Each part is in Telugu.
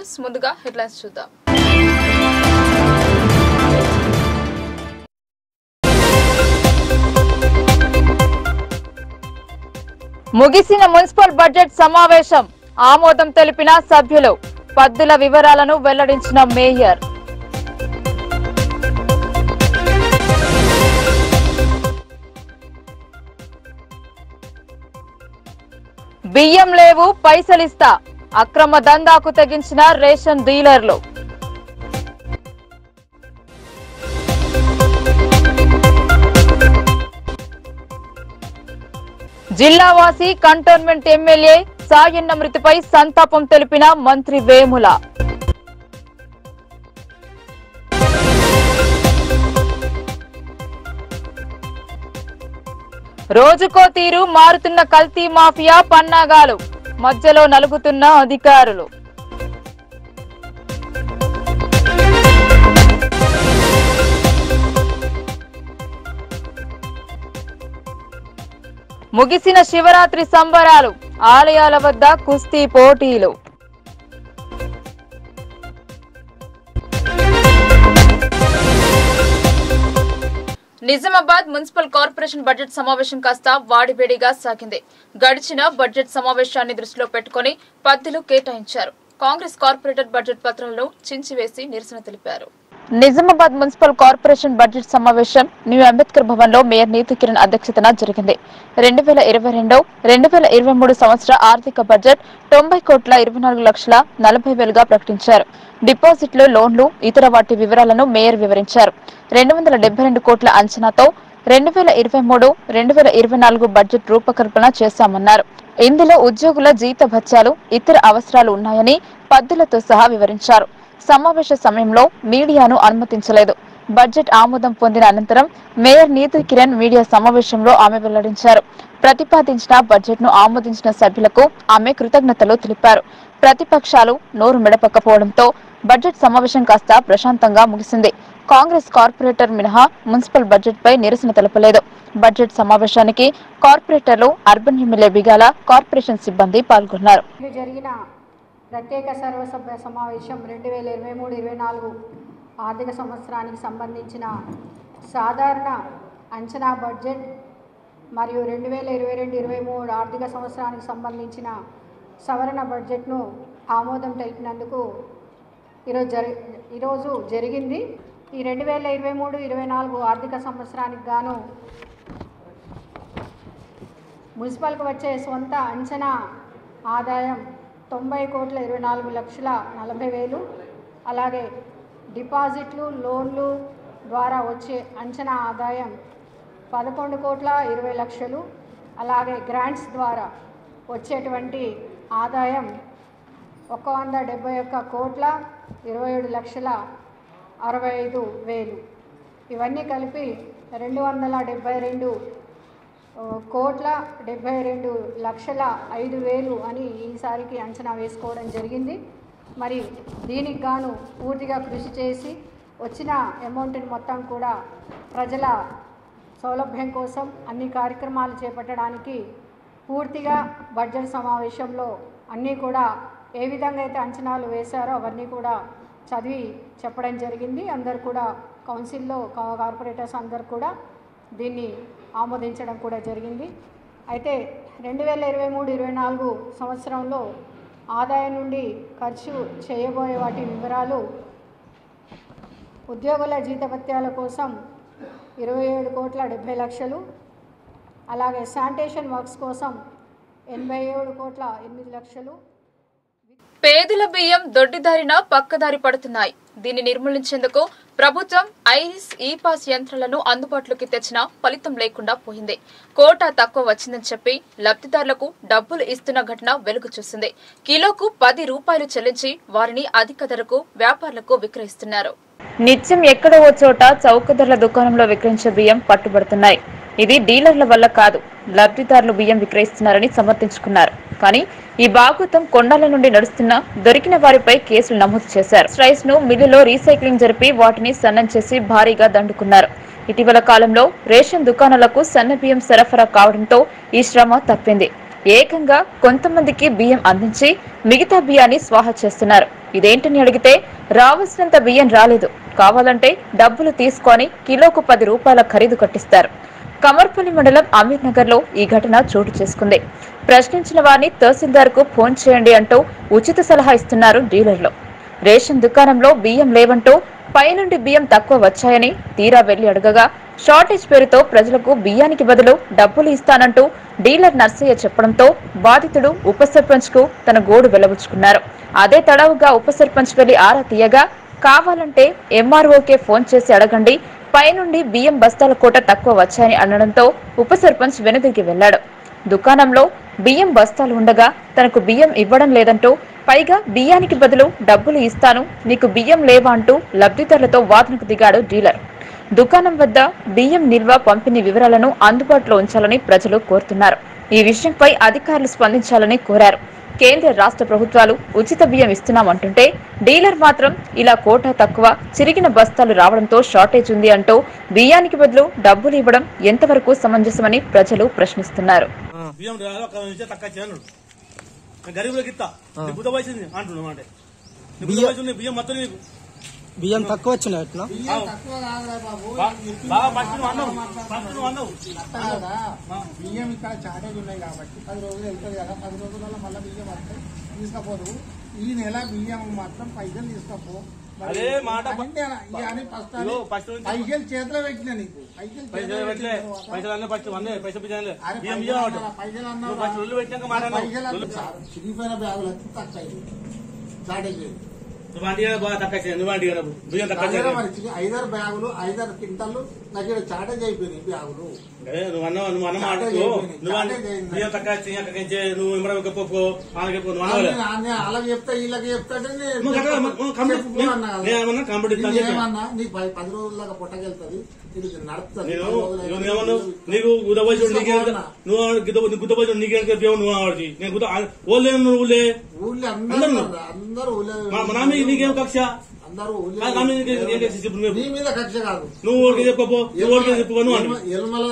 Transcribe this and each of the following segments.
న్యూస్ ముందుగా హెడ్లైన్స్ చూద్దాం ముగిసిన మున్సిపల్ బడ్జెట్ సమావేశం ఆమోదం తెలిపిన సభ్యులు పద్దుల వివరాలను వెల్లడించిన మేయర్ బియ్యం లేవు పైసలిస్తా అక్రమ దందాకు తెగించిన రేషన్ డీలర్లు జిల్లావాసి కంటోన్మెంట్ ఎమ్మెల్యే సాయన్న మృతిపై సంతాపం తెలిపిన మంత్రి వేముల రోజుకో తీరు మారుతున్న కల్తీ మాఫియా పన్నాగాలు మధ్యలో నలుగుతున్న అధికారులు ముగిసిన శివరాత్రి సంబరాలు ఆలయాల వద్ద కుస్తీ పోటీలు నిజామాబాద్ మున్సిపల్ కార్పొరేషన్ బడ్జెట్ సమావేశం కాస్త వాడివేడిగా సాగింది గడిచిన బడ్జెట్ సమావేశాన్ని దృష్టిలో పెట్టుకుని పద్దులు కేటాయించారు కాంగ్రెస్ కార్పొరేటర్ బడ్జెట్ పత్రాలను చించివేసి నిరసన తెలిపారు నిజామాబాద్ మున్సిపల్ కార్పొరేషన్ బడ్జెట్ సమావేశం న్యూ అంబేద్కర్ భవన్ లో మేయర్ నీతి కిరణ్ అధ్యక్షతన జరిగింది రెండు వేల ఇరవై రెండు రెండు వేల ఇరవై మూడు సంవత్సర ఆర్థిక బడ్జెట్ తొంభై కోట్ల ఇరవై నాలుగు లక్షల నలభై వేలుగా ప్రకటించారు డిపాజిట్లు లోన్లు ఇతర వాటి వివరాలను మేయర్ వివరించారు రెండు వందల డెబ్బై రెండు కోట్ల అంచనాతో రెండు వేల ఇరవై మూడు రెండు వేల ఇరవై నాలుగు బడ్జెట్ రూపకల్పన చేశామన్నారు ఇందులో ఉద్యోగుల జీత భత్యాలు ఇతర అవసరాలు ఉన్నాయని పద్దులతో సహా వివరించారు సమావేశ సమయంలో మీడియాను అనుమతించలేదు బడ్జెట్ ఆమోదం పొందిన అనంతరం మేయర్ నీతి కిరణ్ మీడియా సమావేశంలో ఆమె వెల్లడించారు ప్రతిపాదించిన బడ్జెట్ ను ఆమోదించిన సభ్యులకు ఆమె కృతజ్ఞతలు తెలిపారు ప్రతిపక్షాలు నోరు మెడపక్కపోవడంతో బడ్జెట్ సమావేశం కాస్త ప్రశాంతంగా ముగిసింది కాంగ్రెస్ కార్పొరేటర్ మినహా మున్సిపల్ బడ్జెట్ పై నిరసన తెలపలేదు బడ్జెట్ సమావేశానికి కార్పొరేటర్లు అర్బన్ ఎమ్మెల్యే బిగాల కార్పొరేషన్ సిబ్బంది పాల్గొన్నారు ఇట్లు జరిగిన ప్రత్యేక సర్వసభ్య సమావేశం రెండు వేల ఇరవై మూడు ఇరవై నాలుగు ఆర్థిక సంవత్సరానికి సంబంధించిన సాధారణ అంచనా బడ్జెట్ మరియు రెండు వేల ఇరవై రెండు ఇరవై మూడు ఆర్థిక సంవత్సరానికి సంబంధించిన సవరణ బడ్జెట్ను ఆమోదం తెలిపినందుకు ఈరోజు జరి ఈరోజు జరిగింది ఈ రెండు వేల ఇరవై మూడు ఇరవై నాలుగు ఆర్థిక సంవత్సరానికి గాను మున్సిపల్కి వచ్చే సొంత అంచనా ఆదాయం తొంభై కోట్ల ఇరవై నాలుగు లక్షల నలభై వేలు అలాగే డిపాజిట్లు లోన్లు ద్వారా వచ్చే అంచనా ఆదాయం పదకొండు కోట్ల ఇరవై లక్షలు అలాగే గ్రాంట్స్ ద్వారా వచ్చేటువంటి ఆదాయం ఒక వంద డెబ్బై ఒక్క కోట్ల ఇరవై ఏడు లక్షల అరవై ఐదు వేలు ఇవన్నీ కలిపి రెండు వందల డెబ్బై రెండు ఆ, కోట్ల డెబ్బై రెండు లక్షల ఐదు వేలు అని ఈసారికి అంచనా వేసుకోవడం జరిగింది మరి దీనికి గాను పూర్తిగా కృషి చేసి వచ్చిన అమౌంట్ని మొత్తం కూడా ప్రజల సౌలభ్యం కోసం అన్ని కార్యక్రమాలు చేపట్టడానికి పూర్తిగా బడ్జెట్ సమావేశంలో అన్నీ కూడా ఏ విధంగా అయితే అంచనాలు వేశారో అవన్నీ కూడా చదివి చెప్పడం జరిగింది అందరు కూడా కౌన్సిల్లో కా- కార్పొరేటర్స్ అందరు కూడా దీన్ని ఆమోదించడం కూడా జరిగింది అయితే రెండు వేల ఇరవై మూడు ఇరవై నాలుగు సంవత్సరంలో ఆదాయం నుండి ఖర్చు చేయబోయే వాటి వివరాలు ఉద్యోగుల జీతభత్యాల కోసం ఇరవై ఏడు కోట్ల డెబ్బై లక్షలు అలాగే శానిటేషన్ వర్క్స్ కోసం ఎనభై ఏడు కోట్ల ఎనిమిది లక్షలు పేదల బియ్యం దొడ్డిదారిన పక్కదారి పడుతున్నాయి దీన్ని నిర్మూలించేందుకు ప్రభుత్వం ఐరిస్ ఈ పాస్ యంత్రాలను అందుబాటులోకి తెచ్చినా ఫలితం లేకుండా పోయింది కోటా తక్కువ వచ్చిందని చెప్పి లబ్ధిదారులకు డబ్బులు ఇస్తున్న ఘటన వెలుగు చూసింది కిలోకు పది రూపాయలు చెల్లించి వారిని అధిక ధరకు వ్యాపారులకు విక్రయిస్తున్నారు నిత్యం ఎక్కడో ఓ చోట చౌక ధరల దుకాణంలో విక్రయించే బియ్యం పట్టుబడుతున్నాయి ఇది డీలర్ల వల్ల కాదు లబ్ధిదారులు బియ్యం విక్రయిస్తున్నారని సమర్థించుకున్నారు కానీ ఈ బాగుతం కొండల నుండి నడుస్తున్న దొరికిన వారిపై కేసులు నమోదు చేశారు స్ట్రైస్ ను మిల్లులో రీసైక్లింగ్ జరిపి వాటిని సన్నం చేసి భారీగా దండుకున్నారు ఇటీవల కాలంలో రేషన్ దుకాణాలకు సన్న బియ్యం సరఫరా కావడంతో ఈ శ్రమ తప్పింది ఏకంగా కొంతమందికి బియ్యం అందించి మిగతా బియ్యాన్ని స్వాహ చేస్తున్నారు ఇదేంటని అడిగితే రావాల్సినంత బియ్యం రాలేదు కావాలంటే డబ్బులు తీసుకొని కిలోకు పది రూపాయల ఖరీదు కట్టిస్తారు కమర్పల్లి మండలం అమీర్ నగర్ లో ఈ ఘటన చోటు చేసుకుంది ప్రశ్నించిన వారిని తహసీల్దార్ కు ఫోన్ చేయండి అంటూ ఉచిత సలహా ఇస్తున్నారు డీలర్లు రేషన్ దుకాణంలో బియ్యం లేవంటూ పైనుండి బియ్యం తక్కువ వచ్చాయని తీరా వెళ్లి అడగగా షార్టేజ్ పేరుతో ప్రజలకు బియ్యానికి బదులు డబ్బులు ఇస్తానంటూ డీలర్ నర్సయ్య చెప్పడంతో బాధితుడు ఉప సర్పంచ్ కు తన గోడు వెళ్లబుచ్చుకున్నారు అదే తడవుగా ఉప సర్పంచ్ వెళ్లి ఆరా తీయగా కావాలంటే ఎంఆర్ఓకే ఫోన్ చేసి అడగండి పైనుండి బియ్యం బస్తాల కోట తక్కువ వచ్చాయని అనడంతో ఉప సర్పంచ్ వెనుదిరిగి వెళ్లాడు దుకాణంలో బియ్యం బస్తాలు ఉండగా తనకు బియ్యం ఇవ్వడం లేదంటూ పైగా బియ్యానికి బదులు డబ్బులు ఇస్తాను నీకు బియ్యం లేవా అంటూ లబ్ధిదారులతో వాదనకు దిగాడు డీలర్ దుకాణం వద్ద బియ్యం నిల్వ పంపిణీ వివరాలను అందుబాటులో ఉంచాలని ప్రజలు కోరుతున్నారు ఈ విషయంపై అధికారులు స్పందించాలని కోరారు కేంద్ర రాష్ట్ర ప్రభుత్వాలు ఉచిత బియ్యం ఇస్తున్నామంటుంటే డీలర్ మాత్రం ఇలా కోటా తక్కువ చిరిగిన బస్తాలు రావడంతో షార్టేజ్ ఉంది అంటూ బియ్యానికి బదులు డబ్బులు ఇవ్వడం ఎంతవరకు సమంజసమని ప్రజలు ప్రశ్నిస్తున్నారు బియ్యం రాదు అక్కడ నుంచి తక్కువ చేయను గరీబులకు ఇస్తా నీకు బుద్ధ వయసు అంటున్నావు అంటే నీ బుద్ధ వయసు ఉంది, బియ్యం మొత్తం నీకు బియ్యం తక్కువ వచ్చినాయి అట్లా బా- బాగా ఫస్ట్ నువ్వు అన్నావు ఫస్ట్ నువ్వు అన్నావు కదా బియ్యం ఇక్కడ చాటేజ్ ఉన్నాయి కాబట్టి పది రోజులు వెళ్తుంది కదా పది రోజులలో మళ్ళీ బియ్యం వస్తాయి తీసుకపోదు ఈ నెల బియ్యం మాత్రం పైసలు తీసుకోపో మరి అదే మాట ప- అంటే ఇక అని ఫస్ట్ ఇదిగో ఫస్ట్ నుంచి పైసలు చేతిలో పెట్టిన నీకు పైసలు పైసలు చేతిలో పెట్టలే పెట్టిన తర్వాత పైసలు అన్నీ ఫస్ట్ అన్నీ పైసలు పిచ్చాలే అరే బియ్యం పైసలు బియ్యం అన్నారా? అంటావు పైసలు నువ్వు అన్నారా? ఫస్ట్ ఒళ్ళు పెట్టాక మాట పైసలు అంటే చిరిగిపోయిన బ్యాగులు వచ్చి తక్కువ అయింది. చాటేజ్ అయింది. నువ్వు అంటీ బాగా తక్కువ చేయాలి నువ్వు అంటీ బియ్యం తక్కువ దగ్గర చేయాలి మరి చిరి- ఐదారు బ్యాగులు ఐదారు క్వింటాలు దగ్గర చాటేజ్ అయిపోయినాయి బ్యాగులు అదే నువ్వు అన్నావు నువ్వు అన్న మాట చాటే నువ్వు అయిపోయింది, నువ్వు అన్న- చాటే అయింది. బియ్యం తక్కువ చేయి అక్కడికి నుంచి నువ్వు ఇమ్మడ చెప్పు వాళ్ళకి చెప్పు నువ్వు అన్నవాలే నేను అలాగే చెప్తా వీళ్ళకి చెప్తాంటే నేను నువ్వు కట్టగా నువ్వు కంప్లీట్ చెప్పుకో అన్నా కదా. నేను ఏమన్నా కంప్లీట్ ఇస్తాను నేను చెప్పి ఏమన్నా నీకు పది పది రోజుల్లాగా పొట్టకెళ్తుంది ఇది నడుపుతుంది నేను పది రోజులు నువ్వు అయితే ఏమన్నావు నీకు గుద్దబోజు నీకే తీసుకోపోతున్నా. నువ్వు గుద్దబోజు నీకే బియ్యం నువ్వు ఆవిడకి నేను గుద్ద ఓలే నువ్వు ఊళ్ళే ఊళ్ళో అందరూ అందరూ. ఉన్నారు. అందరూ ఊళ్ళో మా మా నాన్న నీకేం కక్ష అందరూ ఊళ్ళో నా నాన్న నీకేం ఏం కక్ష చెప్పు నువ్వు నీ మీద కక్ష కాదు నువ్వు ఓడికి చెప్పు నువ్వు ఓడికి చెప్పు నువ్వు అంటే ఎల్మల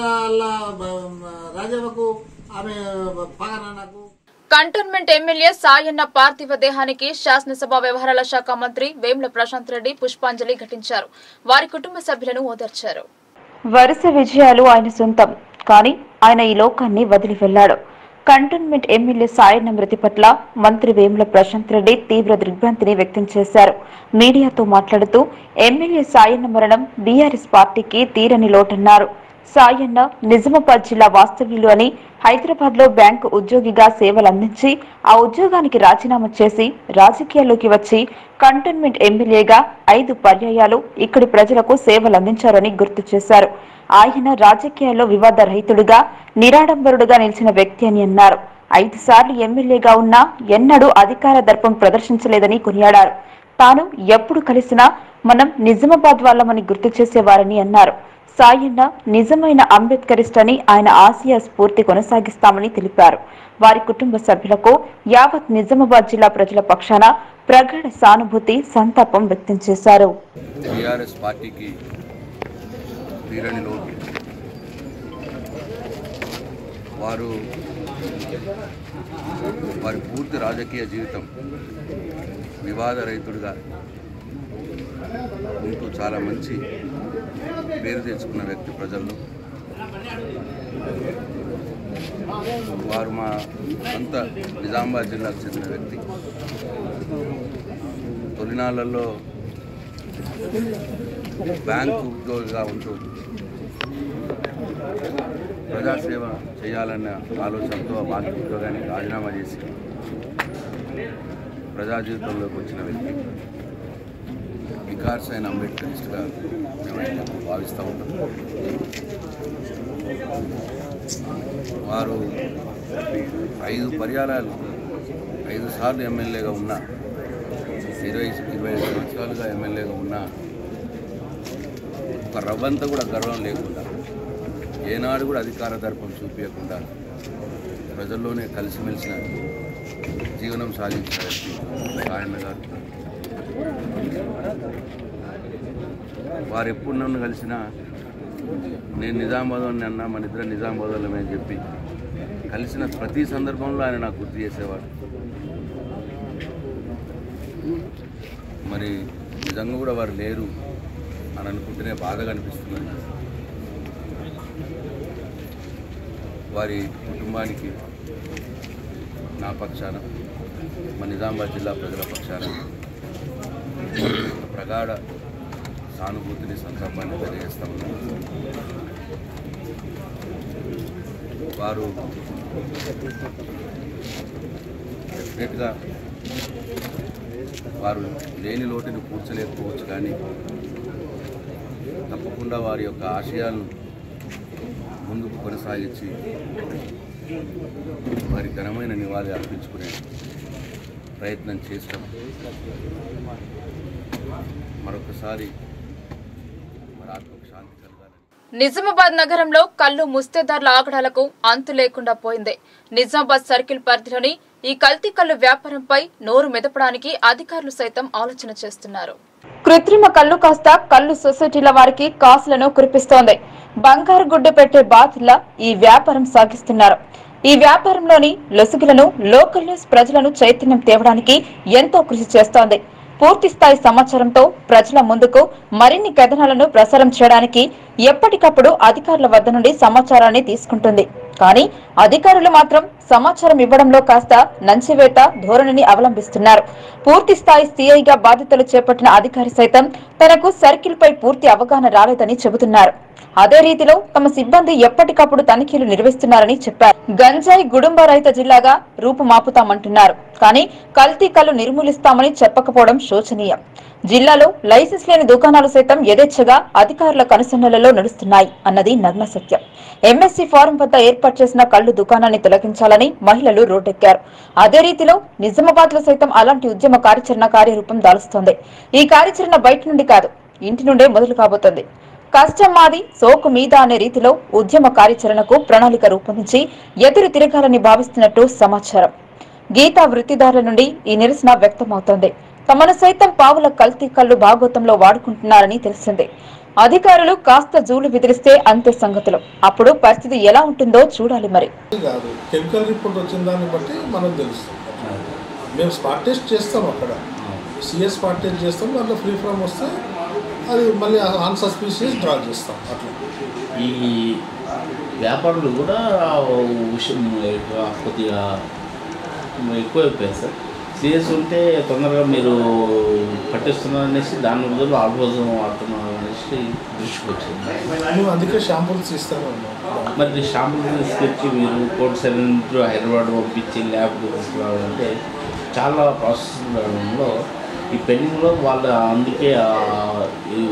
రాజవ్వకు ఆమె పగనాన్నకు కంటోన్మెంట్ ఎమ్మెల్యే సాయన్న పార్థివ దేహానికి శాసనసభ వ్యవహారాల శాఖ మంత్రి వేముల ప్రశాంత్ రెడ్డి పుష్పాంజలి ఘటించారు వారి కుటుంబ సభ్యులను ఓదార్చారు వరుస విజయాలు ఆయన సొంతం కానీ ఆయన ఈ లోకాన్ని వదిలి వెళ్లాడు కంటోన్మెంట్ ఎమ్మెల్యే సాయన్న మృతి పట్ల మంత్రి వేముల ప్రశాంత్ రెడ్డి తీవ్ర దిగ్భ్రాంతిని వ్యక్తం చేశారు మీడియాతో మాట్లాడుతూ ఎమ్మెల్యే సాయన్న మరణం బీఆర్ఎస్ పార్టీకి తీరని లోటన్నారు సాయన్న నిజామాబాద్ జిల్లా వాస్తవ్యులు అని హైదరాబాద్ లో బ్యాంకు ఉద్యోగిగా సేవలు అందించి ఆ ఉద్యోగానికి రాజీనామా చేసి రాజకీయాల్లోకి వచ్చి కంటోన్మెంట్ ఎమ్మెల్యేగా ఐదు పర్యాయాలు ఇక్కడి ప్రజలకు సేవలు అందించారని గుర్తు చేశారు ఆయన రాజకీయాల్లో వివాద రహితుడిగా నిరాడంబరుడుగా నిలిచిన వ్యక్తి అని అన్నారు ఐదు సార్లు ఎమ్మెల్యేగా ఉన్నా ఎన్నడూ అధికార దర్పం ప్రదర్శించలేదని కొనియాడారు తాను ఎప్పుడు కలిసినా మనం నిజామాబాద్ వాళ్ళమని గుర్తు చేసేవారని అన్నారు సాయన్న నిజమైన అంబేద్కరిస్ట్ అని ఆయన ఆసియా స్ఫూర్తి కొనసాగిస్తామని తెలిపారు వారి కుటుంబ సభ్యులకు యావత్ నిజామాబాద్ జిల్లా ప్రజల పక్షాన ప్రగాఢ సానుభూతి సంతాపం వ్యక్తం చేశారు టీఆర్ఎస్ పార్టీకి తీరని లోటు వారు వారి పూర్తి రాజకీయ జీవితం వివాద రైతుడిగా ఉంటూ చాలా మంచి పేరు తెచ్చుకున్న వ్యక్తి ప్రజల్లో వారు మా సొంత నిజామాబాద్ జిల్లాకు చెందిన వ్యక్తి తొలినాళ్లలో బ్యాంకు ఉద్యోగిగా ఉంటూ ప్రజాసేవ చేయాలన్న ఆలోచనతో ఆ బ్యాంకు ఉద్యోగానికి రాజీనామా చేసి ప్రజా జీవితంలోకి వచ్చిన వ్యక్తి వికాస్ అయిన అంబేద్కరిస్ట్గా మేమైతే భావిస్తూ ఉంటాం వారు ఐదు పర్యాయాలు ఐదు సార్లు ఎమ్మెల్యేగా ఉన్న ఇరవై ఇరవై ఐదు సంవత్సరాలుగా ఎమ్మెల్యేగా ఉన్న ఒక రవ్వంతా కూడా గర్వం లేకుండా ఏనాడు కూడా అధికార దర్పం చూపించకుండా ప్రజల్లోనే కలిసిమెలిసిన జీవనం సాగించిన వ్యక్తి సాయన్న గారు వారు ఎప్పుడు నన్ను కలిసినా నేను నిజామాబాద్ అన్నా మన ఇద్దరు నిజామాబాద్లమే అని చెప్పి కలిసిన ప్రతి సందర్భంలో ఆయన నాకు గుర్తు చేసేవాడు మరి నిజంగా కూడా వారు లేరు అని అనుకుంటేనే బాధగా అనిపిస్తున్నది వారి కుటుంబానికి నా పక్షాన మా నిజామాబాద్ జిల్లా ప్రజల పక్షాన ప్రగాఢ సానుభూతిని సంతాపాన్ని తెలియజేస్తా ఉన్నాను వారు డెఫినెట్గా వారు లేని లోటుని పూడ్చలేకపోవచ్చు కానీ తప్పకుండా వారి యొక్క ఆశయాలను ముందుకు కొనసాగించి వారి ఘనమైన నివాళి అర్పించుకునే ప్రయత్నం చేస్తాం మరొకసారి మరి ఆత్మకు శాంతి కలగాలని నిజామాబాద్ నగరంలో కల్లు ముస్తేదార్ల ఆగడాలకు అంతు లేకుండా పోయింది నిజామాబాద్ సర్కిల్ పరిధిలోని ఈ కల్తీ కల్లు వ్యాపారంపై నోరు మెదపడానికి అధికారులు సైతం ఆలోచన చేస్తున్నారు కృత్రిమ కల్లు కాస్త కల్లు సొసైటీల వారికి కాసులను కురిపిస్తోంది బంగారు గుడ్డు పెట్టే బాధితుల ఈ వ్యాపారం సాగిస్తున్నారు ఈ వ్యాపారంలోని లొసుగులను లోకల్ న్యూస్ ప్రజలను చైతన్యం తేవడానికి ఎంతో కృషి చేస్తోంది పూర్తి స్థాయి సమాచారంతో ప్రజల ముందుకు మరిన్ని కథనాలను ప్రసారం చేయడానికి ఎప్పటికప్పుడు అధికారుల వద్ద నుండి సమాచారాన్ని తీసుకుంటుంది కానీ అధికారులు మాత్రం సమాచారం ఇవ్వడంలో కాస్త నంచివేత ధోరణిని అవలంబిస్తున్నారు పూర్తి స్థాయి సీఐగా బాధ్యతలు చేపట్టిన అధికారి సైతం తనకు సర్కిల్ పై పూర్తి అవగాహన రాలేదని చెబుతున్నారు అదే రీతిలో తమ సిబ్బంది ఎప్పటికప్పుడు తనిఖీలు నిర్వహిస్తున్నారని చెప్పారు గంజాయి గుడుంబ రహిత జిల్లాగా రూపుమాపుతామంటున్నారు కానీ కల్తీ కల్లు నిర్మూలిస్తామని చెప్పకపోవడం శోచనీయం జిల్లాలో లైసెన్స్ లేని దుకాణాలు సైతం యథేచ్ఛగా అధికారుల కనుసన్నలలో నడుస్తున్నాయి అన్నది నగ్న సత్యం ఎంఎస్సీ ఫారం వద్ద ఏర్పాటు చేసిన కళ్ళు దుకాణాన్ని తొలగించాలని మహిళలు రోడ్డెక్కారు అదే రీతిలో నిజామాబాద్ లో సైతం అలాంటి ఉద్యమ కార్యాచరణ కార్యరూపం దాలుస్తోంది ఈ కార్యాచరణ బయట నుండి కాదు ఇంటి నుండే మొదలు కాబోతోంది కష్టం మాది సోకు మీద అనే రీతిలో ఉద్యమ కార్యాచరణకు ప్రణాళిక రూపొందించి ఎదురు తిరగాలని భావిస్తున్నట్టు సమాచారం గీతా వృత్తిదారుల నుండి ఈ నిరసన వ్యక్తమవుతోంది తమను సైతం పావుల కల్తీ కళ్ళు భాగోతంలో వాడుకుంటున్నారని తెలిసింది అధికారులు కాస్త జూలు విదిలిస్తే అంతే సంగతులు అప్పుడు పరిస్థితి ఎలా ఉంటుందో చూడాలి మరి కాదు కెమికల్ రిపోర్ట్ వచ్చిన దాన్ని బట్టి మనకు తెలుస్తుంది మేము స్పాట్ టెస్ట్ చేస్తాం అక్కడ సిఎస్ స్పాట్ టెస్ట్ చేస్తాం దాంట్లో ఫ్రీ ఫ్రమ్ వస్తే అది మళ్ళీ ఆన్ సస్పీషియస్ డ్రా చేస్తాం అట్లా ఈ వ్యాపారులు కూడా విషయం ఎక్కువ కొద్దిగా ఎక్కువ అయిపోయాయి సార్ సీరియస్ ఉంటే తొందరగా మీరు పట్టిస్తున్నారు అనేసి దాని బదులు ఆల్బోజం వాడుతున్నారు అనేసి దృష్టికి వచ్చింది మేము అందుకే షాంపూల్స్ ఇస్తానే ఉన్నాం మరి షాంపుల్ తీసుకొచ్చి మీరు కోర్ట్ సెవెన్ హైదరాబాద్ పంపించి ల్యాబ్ తీసుకురావాలంటే చాలా ప్రాసెస్ ఉండడంలో ఈ పెండింగ్లో వాళ్ళ అందుకే ఆ, ఈ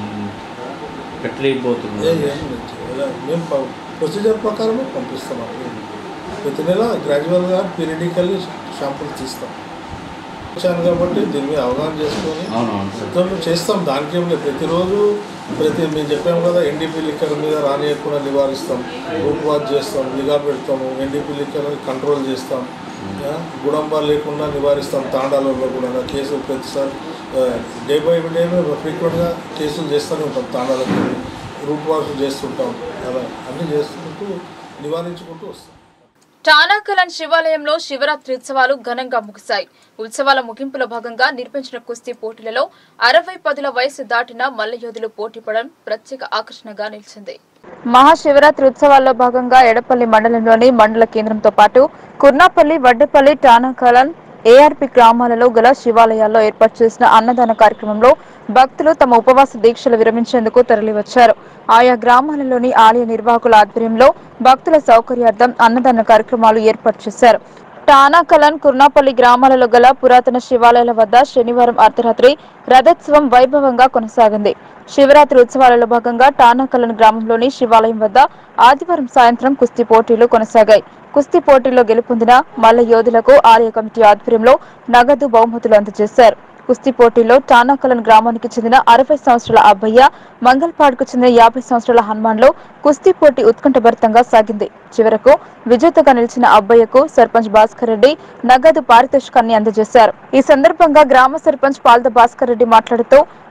పెట్టలేకపోతుంది ఏ- ఏం లేదు. ఇలా మేము ప- ప్రొసీజర్ ప్రకారమే పంపిస్తాం అక్కడ ప్రతి నెల గ్రాడ్యువల్గా పీరియడికల్లీ షాంపూలు తీస్తాం వచ్చాను కాబట్టి దీని మీద అవగాహన చేసుకొని అవునవును సార్ మొత్తం చేస్తాం దానికి ఏం లేదు ప్రతిరోజు ప్రతి మేము చెప్పాము కదా ఎన్డీపీ లిక్కర్ మీద రానియకుండా నివారిస్తాం రూట్ వాచ్ చేస్తాం నిఘా పెడతాము ఎన్డీపీ లిక్కర్ కంట్రోల్ చేస్తాం ఆ, గుడంబా లేకుండా నివారిస్తాం తాండాలలో కూడా కేసులు ప్రతిసారి డే బై డే ఫ్రీక్వెంట్గా కేసులు చేస్తూనే ఉంటాం తాండాలకు రూట్ వాచ్ చేస్తుంటాం అలా అన్నీ చేసుకుంటూ నివారించుకుంటూ వస్తాం టానాకలన్ శివాలయంలో శివరాత్రి ఉత్సవాలు ఘనంగా ముగిశాయి ఉత్సవాల ముగింపులో భాగంగా నిర్వహించిన కుస్తీ పోటీలలో అరవై పదుల వయసు దాటిన మల్లయోధులు పోటీ పడడం ప్రత్యేక ఆకర్షణగా నిలిచింది మహాశివరాత్రి ఉత్సవాల్లో భాగంగా ఎడపల్లి మండలంలోని మండల కేంద్రంతో పాటు కుర్నాపల్లి వడ్డపల్లి టానాకలన్ ఏఆర్పి గ్రామాలలో గల శివాలయాల్లో ఏర్పాటు చేసిన అన్నదాన కార్యక్రమంలో భక్తులు తమ ఉపవాస దీక్షలు విరమించేందుకు తరలివచ్చారు ఆయా గ్రామాలలోని ఆలయ నిర్వాహకుల ఆధ్వర్యంలో భక్తుల సౌకర్యార్థం అన్నదాన కార్యక్రమాలు ఏర్పాటు చేశారు టానాకలన్ కుర్నాపల్లి గ్రామాలలో గల పురాతన శివాలయాల వద్ద శనివారం అర్ధరాత్రి రథోత్సవం వైభవంగా కొనసాగింది శివరాత్రి ఉత్సవాలలో భాగంగా టానాకలన్ గ్రామంలోని శివాలయం వద్ద ఆదివారం సాయంత్రం కుస్తీ పోటీలు కొనసాగాయి కుస్తీ పోటీల్లో గెలుపొందిన మల్ల యోధులకు ఆలయ కమిటీ ఆధ్వర్యంలో నగదు బహుమతులు అందజేశారు కుస్తీ పోటీల్లో టానాకలన్ గ్రామానికి చెందిన అరవై సంవత్సరాల అబ్బయ్య మంగల్పాడుకు చెందిన యాభై సంవత్సరాల హనుమాన్లో కుస్తీ పోటీ ఉత్కంఠభరితంగా సాగింది చివరకు విజేతగా నిలిచిన అబ్బయ్యకు సర్పంచ్ భాస్కర్ రెడ్డి నగదు పారితోషికాన్ని అందజేశారు ఈ సందర్భంగా గ్రామ సర్పంచ్ పాల్ద భాస్కర్ రెడ్డి మాట్లాడుతూ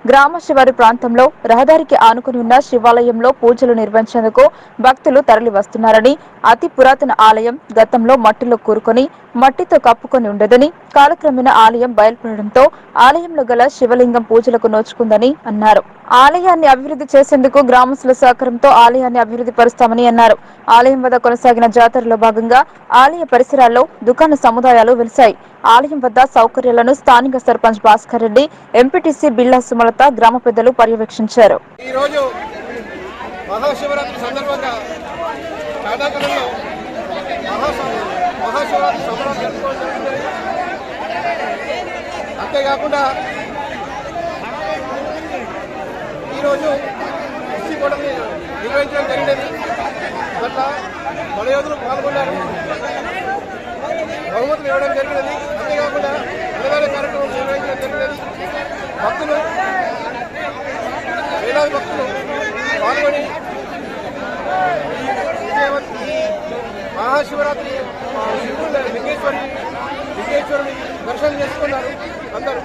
గ్రామ శివారు ప్రాంతంలో రహదారికి ఆనుకుని ఉన్న శివాలయంలో పూజలు నిర్వహించేందుకు భక్తులు తరలి వస్తున్నారని అతి పురాతన ఆలయం గతంలో మట్టిలో కూరుకొని మట్టితో కప్పుకొని ఉండదని కాలక్రమేణా ఆలయం బయల్పడడంతో ఆలయంలో గల శివలింగం పూజలకు నోచుకుందని అన్నారు ఆలయాన్ని అభివృద్ధి చేసేందుకు గ్రామస్తుల సహకారంతో ఆలయాన్ని అభివృద్ధి పరుస్తామని అన్నారు ఆలయం వద్ద కొనసాగిన జాతరలో భాగంగా ఆలయ పరిసరాల్లో దుకాణ సముదాయాలు వెలిశాయి ఆలయం వద్ద సౌకర్యాలను స్థానిక సర్పంచ్ భాస్కర్ రెడ్డి ఎంపీటీసీ బిల్లా సుమలత గ్రామ పెద్దలు పర్యవేక్షించారు ఈరోజు మహాశివరాత్రి సందర్భంగా కాటాకలలో మహాశివ మహాశివరాత్రి సంబరాలు జరుపుకోవడం జరుగుతుంది అంతేకాకుండా ఈరోజు కుస్తీ కూటమి నిర్వహించడం జరిగినది అట్లా బలయోధులు పాల్గొన్నారు బహుమతులు ఇవ్వడం జరిగినది అంతేకాకుండా అన్నదాన కార్యక్రమం నిర్వహించడం జరిగినది భక్తులు వేలాది భక్తులు పాల్గొని ఈ మహాశివరాత్రి శివుడు లింగేశ్వరి లింగేశ్వరుని దర్శనం చేసుకున్నారు అందరూ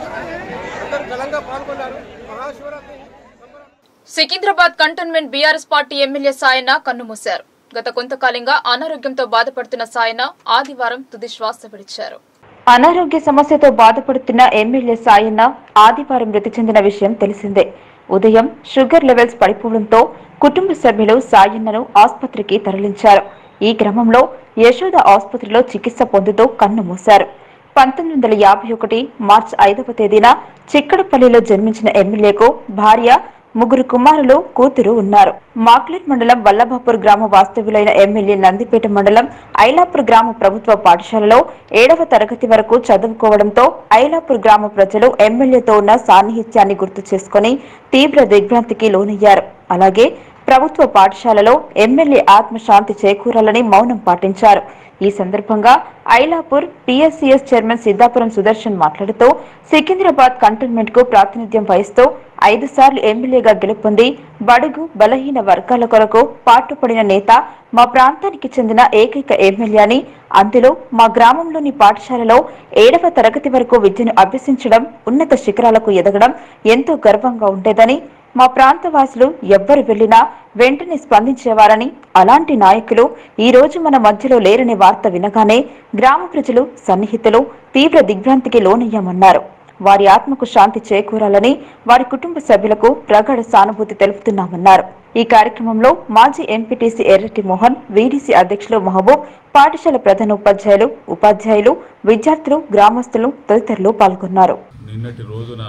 అందరూ ఘనంగా పాల్గొన్నారు మహాశివరాత్రి సంబరాలు Secunderabad cantonment BRS party MLA Sayanna కన్నుమూశారు గత కొంతకాలంగా అనారోగ్యంతో బాధపడుతున్న సాయన్న ఆదివారం తుది శ్వాస విడిచారు అనారోగ్య సమస్యతో బాధపడుతున్న ఎమ్మెల్యే సాయన్న ఆదివారం మృతి చెందిన విషయం తెలిసిందే ఉదయం షుగర్ లెవెల్స్ పడిపోవడంతో కుటుంబ సభ్యులు సాయన్నను ఆసుపత్రికి తరలించారు ఈ క్రమంలో యశోద ఆసుపత్రిలో చికిత్స పొందుతూ కన్ను మూశారు పంతొమ్మిది వందల యాభై ఒకటి మార్చి ఐదవ తేదీన చిక్కడపల్లిలో జన్మించిన ఎమ్మెల్యేకు భార్య ముగ్గురు కుమారులు కూతురు ఉన్నారు మాక్లెట్ మండలం వల్లభాపూర్ గ్రామ వాస్తవ్యులైన ఎమ్మెల్యే నందిపేట మండలం ఐలాపూర్ గ్రామ ప్రభుత్వ పాఠశాలలో ఏడవ తరగతి వరకు చదువుకోవడంతో ఐలాపూర్ గ్రామ ప్రజలు ఎమ్మెల్యేతో ఉన్న సాన్నిహిత్యాన్ని గుర్తు చేసుకుని తీవ్ర దిగ్భ్రాంతికి లోనయ్యారు అలాగే ప్రభుత్వ పాఠశాలలో ఎమ్మెల్యే ఆత్మశాంతి చేకూరాలని మౌనం పాటించారు ఈ సందర్భంగా ఐలాపూర్ పిఎస్సిఎస్ చైర్మన్ సిద్ధాపురం సుదర్శన్ మాట్లాడుతూ సికింద్రాబాద్ కంటోన్మెంట్ కు ప్రాతినిధ్యం వహిస్తూ ఐదు సార్లు ఎమ్మెల్యేగా గెలుపొంది బడుగు బలహీన వర్గాల కొరకు పాటుపడిన నేత మా ప్రాంతానికి చెందిన ఏకైక ఎమ్మెల్యే అని అందులో మా గ్రామంలోని పాఠశాలలో ఏడవ తరగతి వరకు విద్యను అభ్యసించడం ఉన్నత శిఖరాలకు ఎదగడం ఎంతో గర్వంగా ఉండేదని మా ప్రాంతవాసులు ఎవ్వరు వెళ్లినా వెంటనే స్పందించేవారని అలాంటి నాయకులు ఈ రోజు మన మధ్యలో లేరనే వార్త వినగానే గ్రామ ప్రజలు సన్నిహితులు తీవ్ర దిగ్భ్రాంతికి లోనయ్యామన్నారు వారి ఆత్మకు శాంతి చేకూరాలని వారి కుటుంబ సభ్యులకు ప్రగాఢ సానుభూతి తెలుపుతున్నామన్నారు ఈ కార్యక్రమంలో మాజీ ఎంపీటీసీ ఎర్రటి మోహన్ వీడీసీ అధ్యక్షులు మహబూబ్ పాఠశాల ప్రధాన ఉపాధ్యాయులు ఉపాధ్యాయులు విద్యార్థులు గ్రామస్తులు తదితరులు పాల్గొన్నారు నిన్నటి రోజున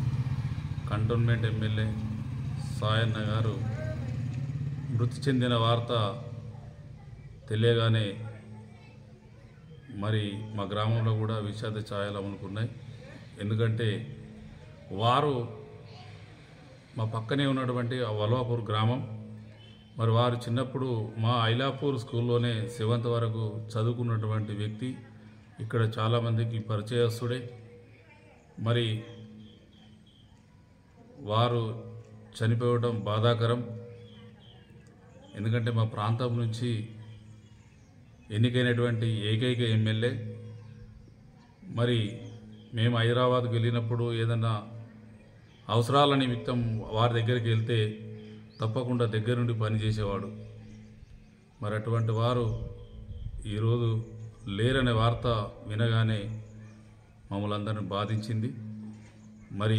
కంటోన్మెంట్ ఎమ్మెల్యే సాయన్న గారు మృతి చెందిన వార్త తెలియగానే మరి మా గ్రామంలో కూడా విషాద ఛాయలు అమ్ముకున్నాయి ఎందుకంటే వారు మా పక్కనే ఉన్నటువంటి ఆ వల్వాపూర్ గ్రామం మరి వారు చిన్నప్పుడు మా ఐలాపూర్ స్కూల్లోనే సెవెంత్ వరకు చదువుకున్నటువంటి వ్యక్తి ఇక్కడ చాలామందికి పరిచయస్తుడే మరి వారు చనిపోవడం బాధాకరం ఎందుకంటే మా ప్రాంతం నుంచి ఎన్నికైనటువంటి ఏకైక ఎమ్మెల్యే మరి మేము హైదరాబాద్కి వెళ్ళినప్పుడు ఏదన్నా అవసరాల నిమిత్తం వారి దగ్గరికి వెళ్తే తప్పకుండా దగ్గర నుండి పనిచేసేవాడు మరి అటువంటి వారు ఈరోజు లేరనే వార్త వినగానే మమ్మల్ని అందరిని బాధించింది మరి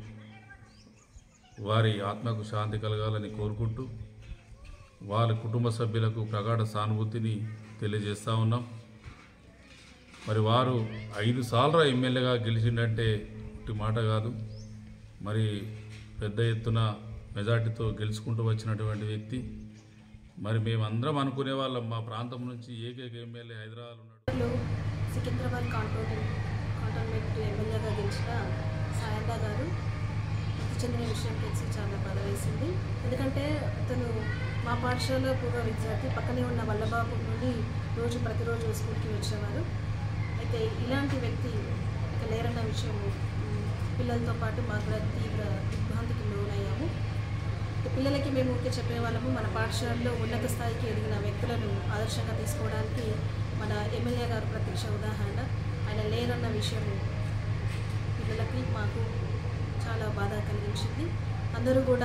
వారి ఆత్మకు శాంతి కలగాలని కోరుకుంటూ వారి కుటుంబ సభ్యులకు ప్రగాఢ సానుభూతిని తెలియజేస్తూ ఉన్నాం మరి వారు ఐదు సార్లు ఎమ్మెల్యేగా గెలిచిండంటే ఇటు మాట కాదు మరి పెద్ద ఎత్తున మెజార్టీతో గెలుచుకుంటూ వచ్చినటువంటి వ్యక్తి మరి మేమందరం అనుకునే వాళ్ళం మా ప్రాంతం నుంచి ఏకైక ఎమ్మెల్యే హైదరాబాద్ ఉన్నాడు లో సికింద్రాబాద్ కాంటోన్మెంట్ కాంటోన్మెంట్ ఎమ్మెల్యేగా గెలిచిన సాయందా గారు మృతి చెందిన విషయం తెలిసి చాలా బాధ వేసింది ఎందుకంటే అతను మా పాఠశాలలో పూర్వ విద్యార్థి పక్కనే ఉన్న వల్లబాబు నుండి రోజు ప్రతిరోజు స్కూల్కి వచ్చేవారు అయితే ఇలాంటి వ్యక్తి ఇక లేరన్న విషయం ఉమ్, పిల్లలతో పాటు మాకు కూడా తీవ్ర దిగ్భ్రాంతికి లోనయ్యాము పిల్లలకి మేము ఊరికే చెప్పేవాళ్ళము మన పాఠశాలలో ఉన్నత స్థాయికి ఎదిగిన వ్యక్తులను ఆదర్శంగా తీసుకోవడానికి మన ఎమ్మెల్యే గారు ప్రత్యక్ష ఉదాహరణ ఆయన లేరన్న విషయం పిల్లలకి మాకు చాలా బాధ కలిగించింది అందరూ కూడా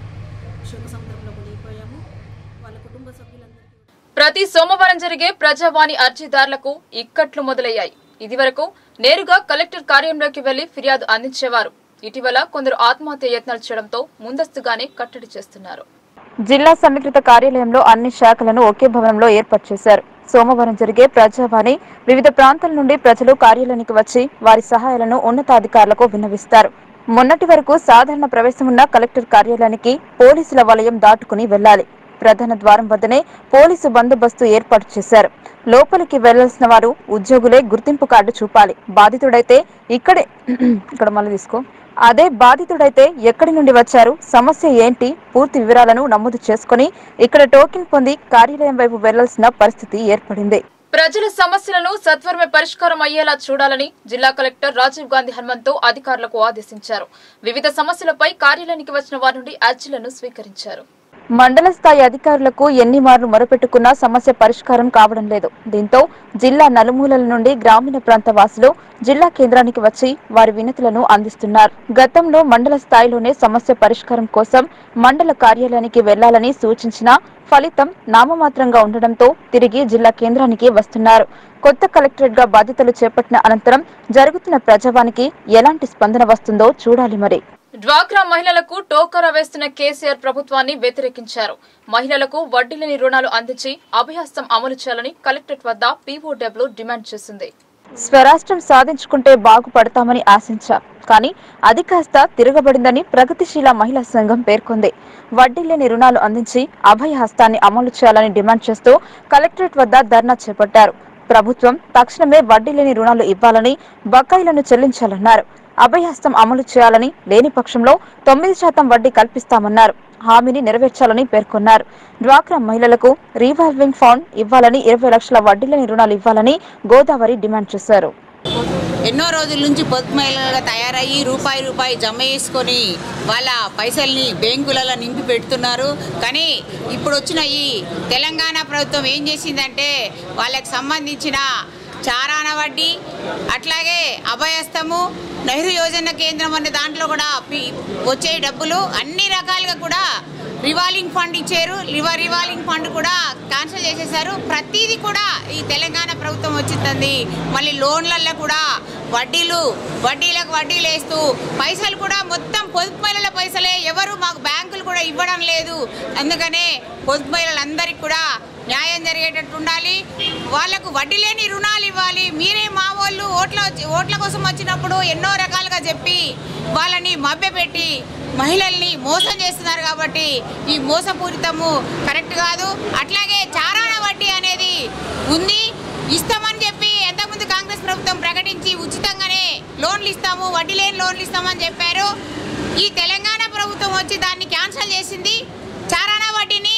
శోక సముద్రంలో మునిగిపోయాము వాళ్ళ కుటుంబ సభ్యులందరికీ ప్రతి సోమవారం జరిగే ప్రజావాణి అర్జీదారులకు ఇక్కట్లు మొదలయ్యాయి ఇదివరకు నేరుగా కలెక్టర్ కార్యాలయంలోకి వెళ్లి ఫిర్యాదు అందించేవారు ఇటీవల కొందరు ఆత్మహత్య యత్నాలు చేయడంతో ముందస్తుగానే కట్టడి చేస్తున్నారు జిల్లా సమీకృత కార్యాలయంలో అన్ని శాఖలను ఒకే భవనంలో ఏర్పాటు చేశారు సోమవారం జరిగే ప్రజావాణి వివిధ ప్రాంతాల నుండి ప్రజలు కార్యాలయానికి వచ్చి వారి సహాయాలను ఉన్నతాధికారులకు విన్నవిస్తారు మొన్నటి వరకు సాధారణ ప్రవేశం ఉన్న కలెక్టర్ కార్యాలయానికి పోలీసుల వలయం దాటుకుని వెళ్లాలి ప్రధాన ద్వారం వద్దనే పోలీసు బందోబస్తు ఏర్పాటు చేశారు లోపలికి వెళ్లాల్సిన వారు ఉద్యోగులే గుర్తింపు కార్డు చూపాలి బాధితుడైతే ఇక్కడే ఇక్కడ మళ్ళీ తీసుకో అదే బాధితుడైతే ఎక్కడి నుండి వచ్చారు సమస్య ఏంటి పూర్తి వివరాలను నమోదు చేసుకుని ఇక్కడ టోకెన్ పొంది కార్యాలయం వైపు వెళ్లాల్సిన పరిస్థితి ఏర్పడింది ప్రజల సమస్యలను సత్వరమే పరిష్కారం అయ్యేలా చూడాలని జిల్లా కలెక్టర్ రాజీవ్ గాంధీ హనుమంతు అధికారులకు ఆదేశించారు వివిధ సమస్యలపై కార్యాలయానికి వచ్చిన వారి నుండి అర్జీలను స్వీకరించారు మండల స్థాయి అధికారులకు ఎన్ని మార్లు మొరపెట్టుకున్నా సమస్య పరిష్కారం కావడం లేదు దీంతో జిల్లా నలుమూలల నుండి గ్రామీణ ప్రాంత వాసులు జిల్లా కేంద్రానికి వచ్చి వారి వినతులను అందిస్తున్నారు గతంలో మండల స్థాయిలోనే సమస్య పరిష్కారం కోసం మండల కార్యాలయానికి వెళ్లాలని సూచించినా ఫలితం నామమాత్రంగా ఉండడంతో తిరిగి జిల్లా కేంద్రానికి వస్తున్నారు కొత్త కలెక్టరేట్ గా బాధ్యతలు చేపట్టిన అనంతరం జరుగుతున్న ప్రజావానికి ఎలాంటి స్పందన వస్తుందో చూడాలి మరి డ్వాక్రా మహిళలకు టోకరా వేస్తున్న కేసీఆర్ ప్రభుత్వాన్ని వ్యతిరేకించారు మహిళలకు వడ్డీ లేని రుణాలు అందించి అభయహస్తం అమలు చేయాలని కలెక్టరేట్ వద్ద పీఓడబ్ల్యూ డిమాండ్ చేసింది స్వరాష్ట్రం సాధించుకుంటే బాగుపడతామని ఆశించాం కానీ అది కాస్త తిరగబడిందని ప్రగతిశీల మహిళా సంఘం పేర్కొంది వడ్డీ లేని రుణాలు అందించి అభయ హస్తాన్ని అమలు చేయాలని డిమాండ్ చేస్తూ కలెక్టరేట్ వద్ద ధర్నా చేపట్టారు ప్రభుత్వం తక్షణమే వడ్డీ లేని రుణాలు ఇవ్వాలని బకాయిలను చెల్లించాలన్నారు అభయహస్తం అమలు చేయాలని లేని పక్షంలో తొమ్మిది శాతం వడ్డీ కల్పిస్తామన్నారు హామీని నెరవేర్చాలని పేర్కొన్నారు డ్వాక్రా మహిళలకు రీవాల్వింగ్ ఫండ్ ఇవ్వాలని ఇరవై లక్షల వడ్డీ లేని రుణాలు ఇవ్వాలని గోదావరి డిమాండ్ చేశారు ఎన్నో రోజుల నుంచి పొదుపు మహిళలుగా తయారయ్యి రూపాయి రూపాయి జమ చేసుకొని వాళ్ళ పైసల్ని బ్యాంకులలో నింపి పెడుతున్నారు కానీ ఇప్పుడు వచ్చిన ఈ తెలంగాణ ప్రభుత్వం ఏం చేసిందంటే వాళ్ళకి సంబంధించిన చారాన వడ్డీ అట్లాగే అభయస్తము నెహ్రూ యోజన కేంద్రం అనే దాంట్లో కూడా పి- వచ్చే డబ్బులు అన్ని రకాలుగా కూడా రివాల్వింగ్ ఫండ్ ఇచ్చారు రివా రివాల్వింగ్ ఫండ్ కూడా క్యాన్సిల్ చేసేసారు ప్రతిదీ కూడా ఈ తెలంగాణ ప్రభుత్వం వచ్చింది మళ్ళీ లోన్లలో కూడా వడ్డీలు వడ్డీలకు వడ్డీలు వేస్తూ పైసలు కూడా మొత్తం పొదుపు మహిళల పైసలే ఎవరు మాకు బ్యాంకులు కూడా ఇవ్వడం లేదు అందుకనే పొదుపు మహిళలందరికీ కూడా న్యాయం జరిగేటట్టు ఉండాలి వాళ్ళకు వడ్డీ లేని రుణాలు ఇవ్వాలి మీరే మా వాళ్ళు ఓట్ల ఓట్ల కోసం వచ్చినప్పుడు ఎన్నో రకాలుగా చెప్పి వాళ్ళని మభ్యపెట్టి మహిళల్ని మోసం చేస్తున్నారు కాబట్టి ఈ మోసపూరితము కరెక్ట్ కాదు అట్లాగే చారాణ వడ్డీ అనేది ఉంది ఇస్తామని చెప్పి ఎంతకుముందు కాంగ్రెస్ ప్రభుత్వం ప్రకటించి ఉచితంగానే లోన్లు ఇస్తాము వడ్డీ లేని లోన్లు ఇస్తామని చెప్పారు ఈ తెలంగాణ ప్రభుత్వం వచ్చి దాన్ని క్యాన్సిల్ చేసింది చారాణ వడ్డీని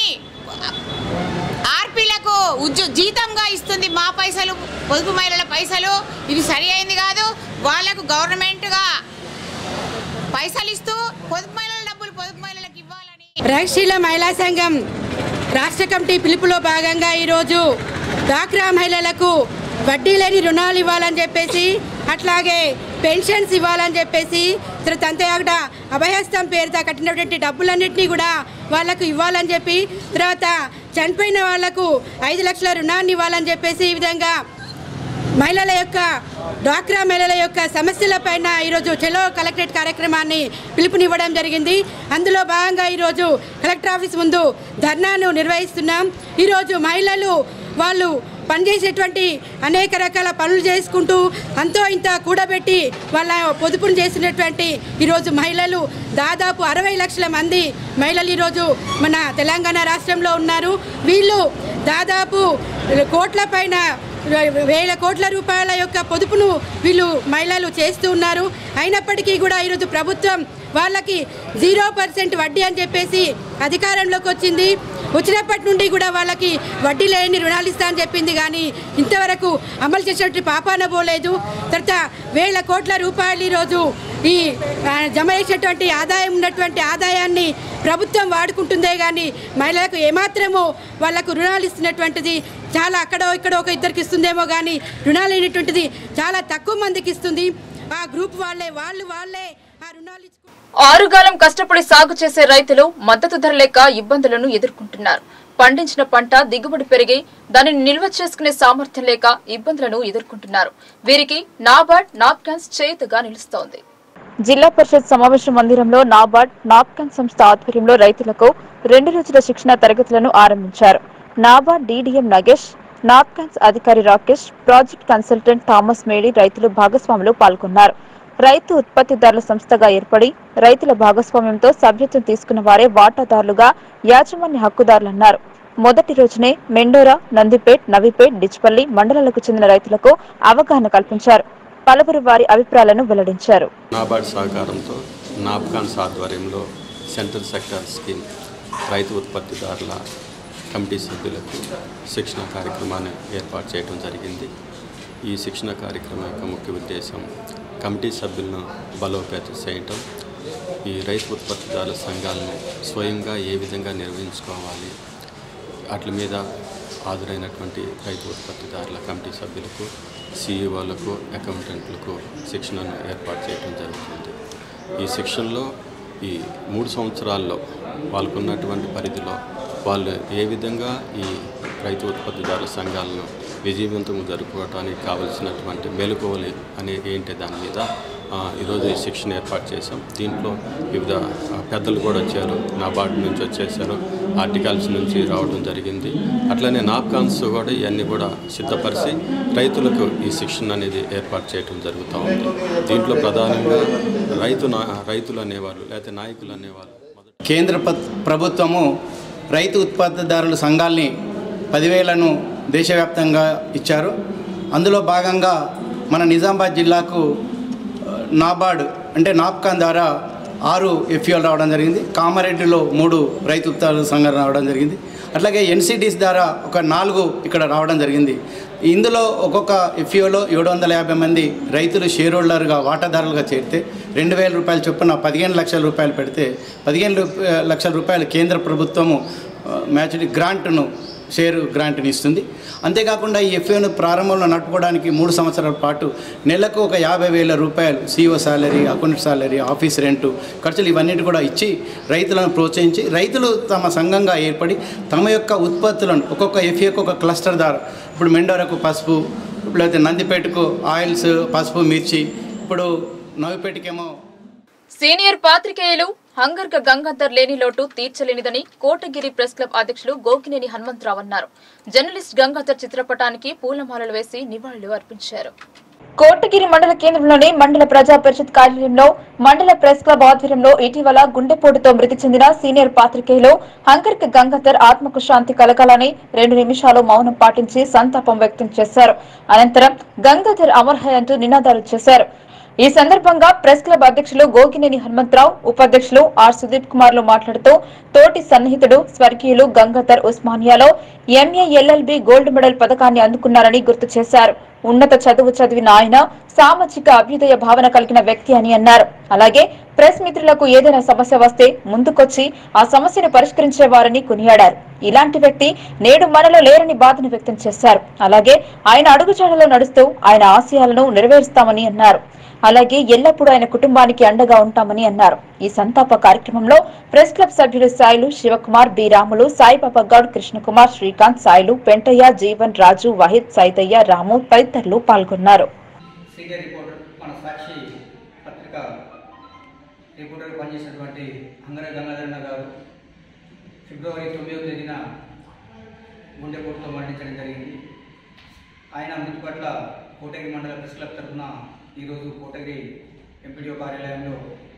ఆర్పీలకు ఉద్యో జీతంగా ఇస్తుంది మా పైసలు పొదుపు మహిళల పైసలు ఇది సరి అయింది కాదు వాళ్ళకు గవర్నమెంట్గా పైసలు ఇస్తూ పొదుపు మహిళల డబ్బులు పొదుపు మహిళలకు ఇవ్వాలని ప్రగతిశీల మహిళా సంఘం రాష్ట్ర కమిటీ పిలుపులో భాగంగా ఈరోజు డాక్రా మహిళలకు వడ్డీ లేని రుణాలు ఇవ్వాలని చెప్పేసి అట్లాగే పెన్షన్స్ ఇవ్వాలని చెప్పేసి తర్వాత అంతేకాకుండా అభయహస్తం పేరుతో కట్టినటువంటి డబ్బులన్నింటినీ కూడా వాళ్ళకు ఇవ్వాలని చెప్పి తర్వాత చనిపోయిన వాళ్లకు ఐదు లక్షల రుణాన్ని ఇవ్వాలని చెప్పేసి ఈ విధంగా మహిళల యొక్క డ్వాక్రా మహిళల యొక్క సమస్యలపైన ఈరోజు చెలో కలెక్టరేట్ కార్యక్రమాన్ని పిలుపునివ్వడం జరిగింది అందులో భాగంగా ఈరోజు కలెక్టర్ ఆఫీస్ ముందు ధర్నాను నిర్వహిస్తున్నాం ఈరోజు మహిళలు వాళ్ళు పనిచేసేటువంటి అనేక రకాల పనులు చేసుకుంటూ అంతో ఇంత కూడబెట్టి వాళ్ళ పొదుపును చేసినటువంటి ఈరోజు మహిళలు దాదాపు అరవై లక్షల మంది మహిళలు ఈరోజు మన తెలంగాణ రాష్ట్రంలో ఉన్నారు వీళ్ళు దాదాపు కోట్ల పైన వేల కోట్ల రూపాయల యొక్క పొదుపును వీళ్ళు మహిళలు చేస్తూ ఉన్నారు అయినప్పటికీ కూడా ఈరోజు ప్రభుత్వం వాళ్ళకి జీరో పర్సెంట్ వడ్డీ అని చెప్పేసి అధికారంలోకి వచ్చింది వచ్చినప్పటి నుండి కూడా వాళ్ళకి వడ్డీ లేని రుణాలు ఇస్తా అని చెప్పింది కానీ ఇంతవరకు అమలు చేసినట్టు పాపాన పోలేదు తర్వాత వేల కోట్ల రూపాయలు ఈరోజు ఈ ఆ, జమ చేసేటువంటి ఆదాయం ఉన్నటువంటి ఆదాయాన్ని ప్రభుత్వం వాడుకుంటుందే కానీ మహిళలకు ఏమాత్రమో వాళ్ళకు రుణాలు ఇస్తున్నటువంటిది చాలా అక్కడో ఇక్కడో ఒక ఇద్దరికి ఇస్తుందేమో కానీ రుణాలు అయినటువంటిది చాలా తక్కువ మందికి ఇస్తుంది ఆ గ్రూప్ వాళ్ళే వాళ్ళు వాళ్ళే ఆ రుణాలు ఇచ్చుకు ఆరుగాలం కష్టపడి సాగు చేసే రైతులు మద్దతు ధర లేక ఇబ్బందులను ఎదుర్కొంటున్నారు పండించిన పంట దిగుబడి పెరిగి దానిని నిల్వ చేసుకునే సామర్థ్యం లేక ఇబ్బందులను ఎదుర్కొంటున్నారు వీరికి నాబార్డ్ నాప్కాన్స్ చేతుగా నిలుస్తోంది జిల్లా పరిషత్ సమావేశ మందిరంలో నాబార్డ్ నాప్కాన్ సంస్థ ఆధ్వర్యంలో రైతులకు రెండు రోజుల శిక్షణ తరగతులను ఆరంభించారు నాబార్డ్ డీడీఎం నగేష్ నాప్కాన్స్ అధికారి రాకేష్ ప్రాజెక్ట్ కన్సల్టెంట్ థామస్ మేడి రైతులు భాగస్వాములు పాల్గొన్నారు రైతు ఉత్పత్తిదారుల సంస్థగా ఏర్పడి రైతుల భాగస్వామ్యంతో సభ్యత్వం తీసుకున్న వారే వాటాదారులుగా యాజమాన్య హక్కుదారులన్నారు మొదటి రోజునే మెండోరా నందిపేట్ నవిపేట్ డిచ్పల్లి మండలాలకు చెందిన రైతులకు అవగాహన కల్పించారు పలువురు వారి అభిప్రాయాలను వెల్లడించారు నాబార్డ్ సహకారంతో నాబ్కాన్స్ ఆధ్వర్యంలో సెంట్రల్ సెక్టర్ స్కీమ్ రైతు ఉత్పత్తిదారుల కమిటీ సభ్యులకు శిక్షణ కార్యక్రమాన్ని ఏర్పాటు చేయడం జరిగింది ఈ శిక్షణ కార్యక్రమం యొక్క ముఖ్య ఉద్దేశం కమిటీ సభ్యులను బలోపేతం చేయటం ఈ రైతు ఉత్పత్తిదారుల సంఘాలను స్వయంగా ఏ విధంగా నిర్వహించుకోవాలి వాటి మీద హాజరైనటువంటి రైతు ఉత్పత్తిదారుల కమిటీ సభ్యులకు సీఈఓలకు అకౌంటెంట్లకు శిక్షణను ఏర్పాటు చేయడం జరుగుతుంది ఈ శిక్షణలో ఈ మూడు సంవత్సరాల్లో వాళ్ళకున్నటువంటి పరిధిలో వాళ్ళు ఏ విధంగా ఈ రైతు ఉత్పత్తిదారుల సంఘాలను విజయవంతంగా జరుపుకోవడానికి కావలసినటువంటి మెలకువలు అనే ఏంటి దాని మీద ఆ, ఈరోజు ఈ శిక్షణ ఏర్పాటు చేశాం దీంట్లో వివిధ ఆ, పెద్దలు కూడా వచ్చారు నాబార్డ్ నుంచి వచ్చేసారు ఆర్టికల్స్ నుంచి రావడం జరిగింది అట్లనే నాప్కాన్స్ కూడా ఇవన్నీ కూడా సిద్ధపరిచి రైతులకు ఈ శిక్షణ అనేది ఏర్పాటు చేయడం జరుగుతూ ఉంది దీంట్లో ప్రధానంగా రైతు నా రైతులు అనేవాళ్ళు లేకపోతే నాయకులు అనేవాళ్ళు కేంద్ర ప- ప్రభుత్వము రైతు ఉత్పత్తిదారుల సంఘాల్ని పదివేలను దేశవ్యాప్తంగా ఇచ్చారు అందులో భాగంగా మన నిజామాబాద్ జిల్లాకు ఆ, నాబార్డ్ అంటే నాప్కాన్ ద్వారా ఆరు ఎఫ్యూఎల్ రావడం జరిగింది కామారెడ్డిలో మూడు రైతు ఉత్పత్తుల సంఘం రావడం జరిగింది అట్లాగే ఎన్సిటీస్ ద్వారా ఒక నాలుగు ఇక్కడ రావడం జరిగింది ఇందులో ఒక్కొక్క ఎఫ్యూలో ఏడు వందల యాభై మంది రైతులు షేర్ హోల్డర్గా వాటాదారులుగా చేరితే రెండు వేల రూపాయల చొప్పున పదిహేను లక్షల రూపాయలు పెడితే పదిహేను రూప- లక్షల రూపాయలు కేంద్ర ప్రభుత్వము మ్యాచ్ గ్రాంట్ను షేర్ గ్రాంట్ని ఇస్తుంది అంతేకాకుండా ఈ ఎఫ్ఏను ప్రారంభంలో నడుపుకోవడానికి మూడు సంవత్సరాల పాటు నెలకు ఒక యాభై వేల రూపాయలు CO salary account salary office rent ఖర్చులు ఇవన్నిటి కూడా ఇచ్చి రైతులను ప్రోత్సహించి రైతులు తమ సంఘంగా ఏర్పడి తమ యొక్క ఉత్పత్తులను ఒక్కొక్క ఎఫ్ఏకు ఒక క్లస్టర్ ద్వారా ఇప్పుడు మెండోరకు పసుపు లేకపోతే నందిపేటకు ఆయిల్స్ పసుపు మిర్చి ఇప్పుడు నవిపేటకేమో సీనియర్ పాత్రికేయులు హంగర్గ గంగాధర్ లేని లోటు తీర్చలేనిదని కోటగిరి ప్రెస్ క్లబ్ అధ్యక్షులు గోకినేని హనుమంతరావు అన్నారు జర్నలిస్ట్ గంగాధర్ చిత్రపటానికి పూలమాలలు వేసి నివాళులు అర్పించారు కోటగిరి మండల కేంద్రంలోని మండల ప్రజా పరిషత్ కార్యాలయంలో మండల ప్రెస్ క్లబ్ ఆధ్వర్యంలో ఇటీవల గుండెపోటుతో మృతి చెందిన సీనియర్ పాత్రికేయులు హంకర్క గంగాధర్ ఆత్మకు శాంతి కలగాలని రెండు నిమిషాలు మౌనం పాటించి సంతాపం వ్యక్తం చేశారు అనంతరం గంగాధర్ అమర్హయ్ అంటూ నినాదాలు చేశారు ఈ సందర్భంగా ప్రెస్ క్లబ్ అధ్యక్షులు గోగినేని హనుమంతరావు ఉపాధ్యక్షులు ఆర్ సుదీప్ కుమార్లు మాట్లాడుతూ తోటి సన్నిహితుడు స్వర్గీయులు గంగాధర్ ఉస్మానియాలో ఎంఏ ఎల్ఎల్బి గోల్డ్ మెడల్ పథకాన్ని అందుకున్నారని గుర్తు చేశారు ఉన్నత చదువు చదివిన ఆయన సామాజిక అభ్యుదయ భావన కలిగిన వ్యక్తి అని అన్నారు అలాగే ప్రెస్ మిత్రులకు ఏదైనా సమస్య వస్తే ముందుకొచ్చి ఆ సమస్యను పరిష్కరించేవారని కొనియాడారు ఇలాంటి వ్యక్తి నేడు మనలో లేరని బాధను వ్యక్తం చేశారు అలాగే ఆయన అడుగుజాడలో నడుస్తూ ఆయన ఆశయాలను నెరవేరుస్తామని అన్నారు అలాగే ఎల్లప్పుడూ ఆయన కుటుంబానికి అండగా ఉంటామని అన్నారు ఈ సంతాప కార్యక్రమంలో ప్రెస్ క్లబ్ సభ్యులు సాయిలు శివకుమార్ బి రాములు సాయిబాబా గౌడ్ కృష్ణకుమార్ శ్రీకాంత్ సాయిలు పెంటయ్య జీవన్ రాజు వహిద్ సైతయ్య రాము తదితరులు పాల్గొన్నారు సీనియర్ రిపోర్టర్ మన సాక్షి పత్రిక రిపోర్టర్ పనిచేసినటువంటి అంగర గంగాధరణ గారు ఫిబ్రవరి తొమ్మిదవ తేదీన గుండెపోటుతో మరణించడం జరిగింది ఆయన మృతి పట్ల కోటగిరి మండల ప్రెస్ క్లబ్ తరఫున ఈరోజు కోటగిరి ఎంపీడీఓ కార్యాలయంలో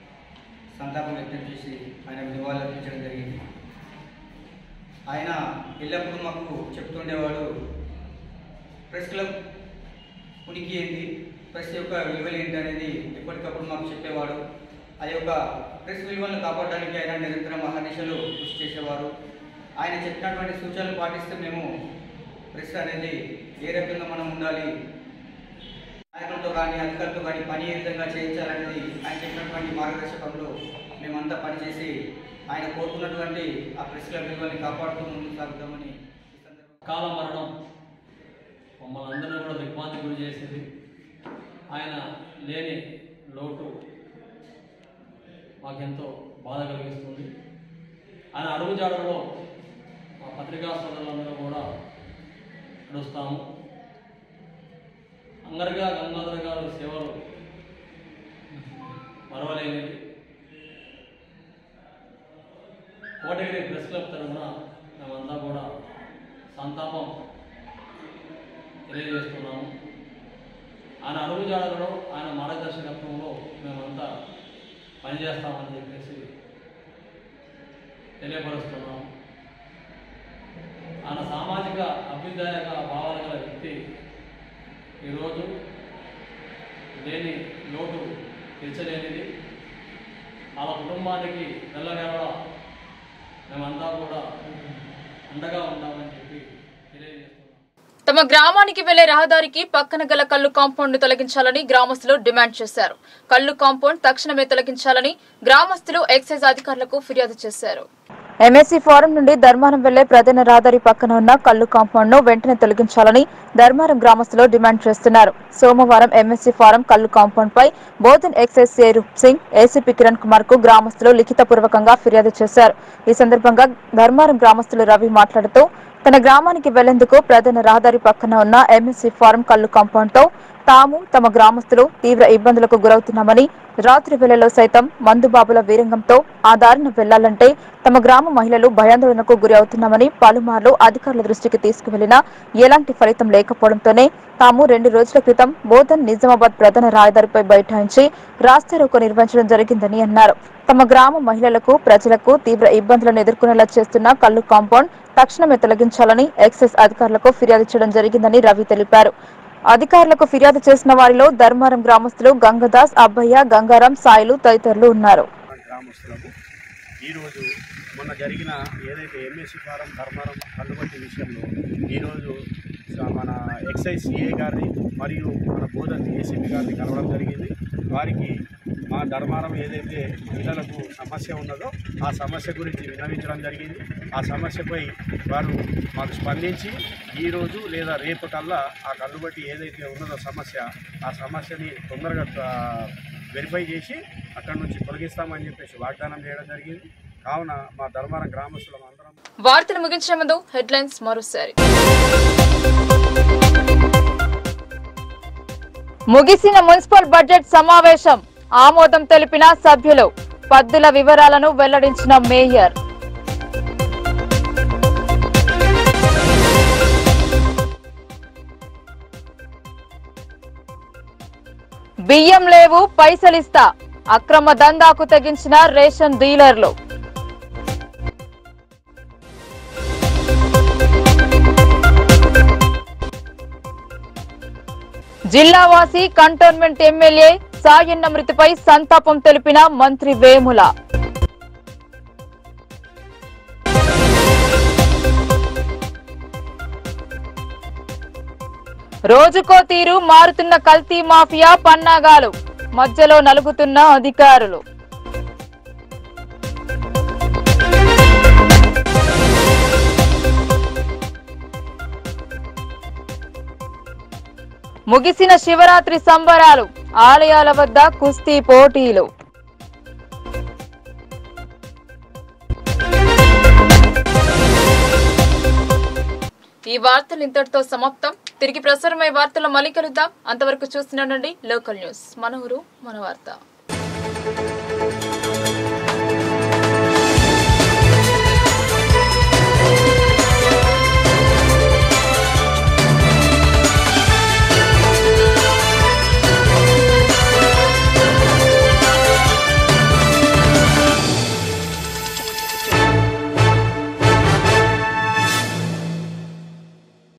సంతాపం వ్యక్తం చేసి ఆయన నివాళులు అర్పించడం జరిగింది ఆయన ఎల్లప్పుడూ మాకు చెప్తుండేవాడు ప్రెస్ క్లబ్ ఉనికి ఏంటి ప్రెస్ యొక్క విలువలు ఏంటి అనేది ఎప్పటికప్పుడు మాకు చెప్పేవాడు ఆ యొక్క ప్రెస్ విలువలను కాపాడడానికి ఆయన నిరంతరం అహర్నిశలు కృషి చేసేవారు ఆయన చెప్పినటువంటి సూచనలు పాటిస్తే మేము ప్రెస్ అనేది ఏ రకంగా మనం ఉండాలి నాయకులతో కానీ అధికారులతో కానీ పని ఏ విధంగా చేయించాలనేది ఆయన చెప్పినటువంటి మార్గదర్శకంలో మేమంతా పనిచేసి ఆయన కోరుకున్నటువంటి ఆ ప్రెస్ క్లబ్ విలువల్ని కాపాడుతూ ముందుకు సాగుతామని కాల మరణం మమ్మల్ని అందరినీ కూడా దిగ్భ్రాంతి గురి చేసింది ఆయన లేని లోటు మాకెంతో బాధ కలిగిస్తుంది ఆయన అడుగుజాడలో మా పత్రికా సోదరులందరూ కూడా నడుస్తాము అంగరగా గంగాధర గారు సేవలు మరవలేనిది కోటగిరి ప్రెస్ క్లబ్ తరఫున మేమంతా కూడా సంతాపం తెలియజేస్తున్నాము ఆయన అడుగుజాడలలో ఆయన మార్గదర్శకత్వంలో మేమంతా పనిచేస్తామని చెప్పేసి తెలియపరుస్తున్నాము ఆయన సామాజిక అభ్యుదయక భావాల గల వ్యక్తి ఈరోజు లేని లోటు తీర్చలేనిది వాళ్ళ కుటుంబానికి నెలవేళ మేమంతా కూడా అండగా ఉంటామని చెప్పి తెలియజేస్తున్నాం తమ గ్రామానికి వెళ్లే రహదారికి పక్కన గల కల్లు కాంపౌండ్ ను తొలగించాలని గ్రామస్తులు డిమాండ్ చేశారు కల్లు కాంపౌండ్ తక్షణమే తొలగించాలని గ్రామస్తులు ఎక్సైజ్ అధికారులకు ఫిర్యాదు చేశారు ఎంఎస్సీ ఫారం నుండి ధర్మారం వెళ్లే ప్రధాన రహదారి పక్కన ఉన్న కల్లు కాంపౌండ్ ను వెంటనే తొలగించాలని ధర్మారం గ్రామస్తులు డిమాండ్ చేస్తున్నారు సోమవారం ఎంఎస్సీ ఫారం కల్లు కాంపౌండ్ పై బోధన్ ఎక్సైజ్ సే రూప్ సింగ్ ఏసీపీ కిరణ్ కుమార్ కు గ్రామస్తులు లిఖితపూర్వకంగా ఫిర్యాదు చేశారు ఈ సందర్భంగా ధర్మారం గ్రామస్తులు రవి మాట్లాడుతూ తన గ్రామానికి వెళ్లేందుకు ప్రధాన రహదారి పక్కన ఉన్న ఎంఎస్సీ ఫారం కల్లు కాంపౌండ్ తో తాము తమ గ్రామస్తులు తీవ్ర ఇబ్బందులకు గురవుతున్నామని రాత్రి వేళలో సైతం మందుబాబుల వీరంగంతో ఆ దారిన వెళ్లాలంటే తమ గ్రామ మహిళలు భయాందోళనకు గురి అవుతున్నామని పలుమార్లు అధికారుల దృష్టికి తీసుకువెళ్లినా ఎలాంటి ఫలితం లేకపోవడంతోనే తాము రెండు రోజుల క్రితం బోధన్ నిజామాబాద్ ప్రధాన రహదారిపై బైఠాయించి రాస్తారోకో నిర్వహించడం జరిగిందని అన్నారు తమ గ్రామ మహిళలకు ప్రజలకు తీవ్ర ఇబ్బందులను ఎదుర్కొనేలా చేస్తున్న కల్లు కాంపౌండ్ తక్షణమే తొలగించాలని ఎక్సైజ్ అధికారులకు ఫిర్యాదు చేయడం జరిగిందని రవి తెలిపారు అధికారులకు ఫిర్యాదు చేసిన వారిలో ధర్మారం గ్రామస్తులు గంగదాస్ అబ్బయ్య గంగారాం సాయిలు తదితరులు ఉన్నారు గ్రామస్తులకు ఈరోజు మొన్న జరిగిన ఏదైతే ఎంఎస్సి ఫారం ధర్మారం కల్లుబట్టి విషయంలో ఈరోజు స- మన ఎక్సైజ్ సిఏ గారిని మరియు మన బోధన్ ఏసీపీ గారిని కలవడం జరిగింది వారికి మా ధర్మారం ఏదైతే పిల్లలకు సమస్య ఉన్నదో ఆ సమస్య గురించి విన్నవించడం జరిగింది ఆ సమస్యపై వారు మాకు స్పందించి ఈరోజు లేదా రేపు కల్లా ఆ కల్లుబట్టి ఏదైతే ఉన్నదో సమస్య ఆ సమస్యని తొందరగా ఆ, వెరిఫై చేసి అక్కడి నుంచి తొలగిస్తామని చెప్పేసి వాగ్దానం చేయడం జరిగింది కావున మా ధర్మారం గ్రామస్తులం అందరం వార్తలు ముగించే ముందు హెడ్లైన్స్ మరోసారి ముగిసిన మున్సిపల్ బడ్జెట్ సమావేశం ఆమోదం తెలిపిన సభ్యులు పద్దుల వివరాలను వెల్లడించిన మేయర్ బియ్యం లేవు పైసలిస్తా అక్రమ దందాకు తెగించిన రేషన్ డీలర్లు జిల్లావాసి కంటోన్మెంట్ ఎమ్మెల్యే సాయన్న మృతిపై సంతాపం తెలిపిన మంత్రి వేముల రోజుకో తీరు మారుతున్న కల్తీ మాఫియా పన్నాగాలు మధ్యలో నలుగుతున్న అధికారులు ముగిసిన శివరాత్రి సంబరాలు ఆలయాల వద్ద కుస్తీ పోటీలు ఈ వార్తలు ఇంతటితో సమాప్తం తిరిగి ప్రసారమయ్యే వార్తలు మళ్ళీ కలుద్దాం అంతవరకు చూస్తున్నానండి లోకల్ న్యూస్ మన ఊరు మన వార్త